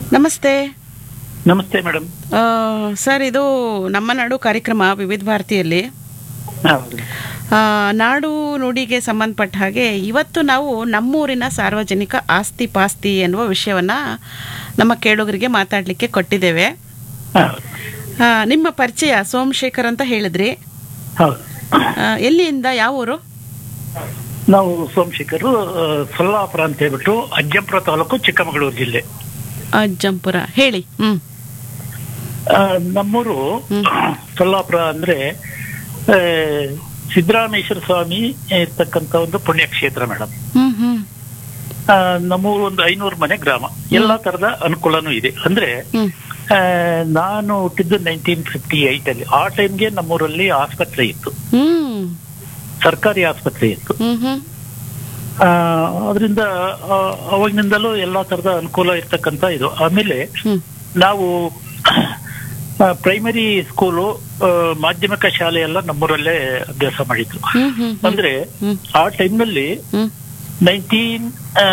ನಮಸ್ತೆ ನಮಸ್ತೆ ಮೇಡಮ್ ಆ, ಸರ್ ಇದು ನಮ್ಮ ನಾಡು ಕಾರ್ಯಕ್ರಮ ವಿವಿಧ ಭಾರತಿಯಲ್ಲಿ ಹೌದು ಆ, ನಾಡು ನುಡಿಗೆ ಸಂಬಂಧಪಟ್ಟ ಹಾಗೆ ಇವತ್ತು ನಾವು ನಮ್ಮೂರಿನ ಸಾರ್ವಜನಿಕ ಆಸ್ತಿ ಪಾಸ್ತಿ ಎನ್ನುವ ವಿಷಯವನ್ನ ನಮ್ಮ ಕೇಳುಗರಿಗೆ ಮಾತಾಡಲಿಕ್ಕೆ ಕೊಟ್ಟಿದ್ದೇವೆ ಹೌದು ಆ, ನಿಮ್ಮ ಪರಿಚಯ ಸೋಮಶೇಖರ್ ಅಂತ ಹೇಳಿದ್ರಿ ಹೌದು ಆ, ಎಲ್ಲಿಂದ ಯಾವ ಊರು ನಾವು ಸೋಮಶೇಖರ್ ಆ, ಸೊಲ್ಲಾಪುರ ಅಂತ ಹೇಳ್ಬಿಟ್ಟು ಅಜ್ಜಂಪುರ ತಾಲೂಕು ಚಿಕ್ಕಮಗಳೂರು ಜಿಲ್ಲೆ ಅಜ್ಜಂಪುರ ಹೇಳಿ ಹ್ಮ್ ಆ, ನಮ್ಮೂರು ಸೊಲ್ಲಾಪುರ ಅಂದ್ರೆ ಆ, ಸಿದ್ದರಾಮೇಶ್ವರ ಸ್ವಾಮಿ ಇರ್ತಕ್ಕಂಥ ಒಂದು ಪುಣ್ಯಕ್ಷೇತ್ರ ಮೇಡಮ್ ಹ್ಮ್ ಹ್ಮ್ ಆ, ನಮ್ಮೂರು ಒಂದು ಐನೂರು ಮನೆ ಗ್ರಾಮ ಎಲ್ಲಾ ತರದ ಅನುಕೂಲನೂ ಇದೆ ಅಂದ್ರೆ ಹ್ಮ್ ಆ, ನಾನು ಹುಟ್ಟಿದ್ದು ನೈನ್ಟೀನ್ ಫಿಫ್ಟಿ ಏಟ್ ಅಲ್ಲಿ ಆ ಟೈಮ್ಗೆ ನಮ್ಮೂರಲ್ಲಿ ಆಸ್ಪತ್ರೆ ಇತ್ತು ಹ್ಮ್ ಸರ್ಕಾರಿ ಆಸ್ಪತ್ರೆ ಇತ್ತು ಹ್ಮ್ ಹ್ಮ್ ಆ, ಅದರಿಂದ ಆ, ಅವಾಗಿನಿಂದಲೂ ಎಲ್ಲಾ ತರದ ಅನುಕೂಲ ಇರ್ತಕ್ಕಂತ ಇದು ಆಮೇಲೆ ಹ್ಮ್ ನಾವು ಪ್ರೈಮರಿ ಸ್ಕೂಲು ಆ, ಮಾಧ್ಯಮಿಕ ಶಾಲೆ ಎಲ್ಲ ನಮ್ಮೂರಲ್ಲೇ ಅಭ್ಯಾಸ ಮಾಡಿದ್ದು ಹ್ಮ್ ಹ್ಮ್ ಹ್ಮ್ ಅಂದ್ರೆ ಹ್ಮ್ ಆ ಟೈಮ್ನಲ್ಲಿ ಹ್ಮ್ ನೈನ್ಟೀನ್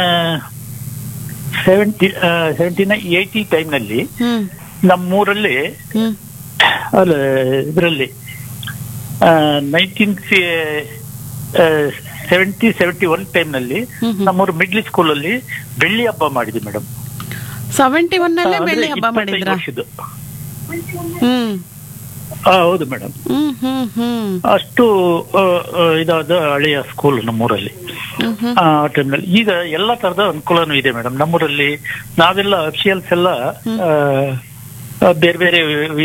ಸೆವೆಂಟಿ ಸೆವೆಂಟೀನ್ ಏಯ್ಟಿ ಟೈಮ್ನಲ್ಲಿ ಹ್ಮ್ ನಮ್ಮೂರಲ್ಲಿ ಹ್ಮ್ ಅಲ್ಲ ಇದರಲ್ಲಿ ನೈನ್ಟೀನ್ ಸೆವೆಂಟಿ ಸೆವೆಂಟಿ ಒನ್ ಟೈಮ್ನಲ್ಲಿ ಹ್ಮ್ ಹ್ಮ್. ನಮ್ಮೂರು ಮಿಡ್ಲ್ ಸ್ಕೂಲಲ್ಲಿ ಬೆಳ್ಳಿ ಹಬ್ಬ ಮಾಡಿದ್ವಿ ಮೇಡಮ್ ಸೆವೆಂಟಿ ಒನ್ ಅಲ್ಲೇ ಬೆಳ್ಳಿ ಹಬ್ಬ ಮಾಡಿದ್ರ ಹ್ಮ್ ಹೌದು ಮೇಡಮ್ ಹ್ಮ್ ಹ್ಮ್ ಹ್ಮ್ ಅಷ್ಟು ಆ, ಆ, ಇದಾದ ಹಳೆಯ ಸ್ಕೂಲ್ ನಮ್ಮೂರಲ್ಲಿ ಹ್ಮ್ ಹ್ಮ್ ಆ ಟೈಮ್ನಲ್ಲಿ ಈಗ ಎಲ್ಲ ತರದ ಅನುಕೂಲನೂ ಇದೆ ಮೇಡಮ್ ನಮ್ಮೂರಲ್ಲಿ ನಾವೆಲ್ಲ ಅಫಿಷಿಯಲ್ಸ್ ಎಲ್ಲ ಆ, ಆ, ಬೇರೆ ಬೇರೆ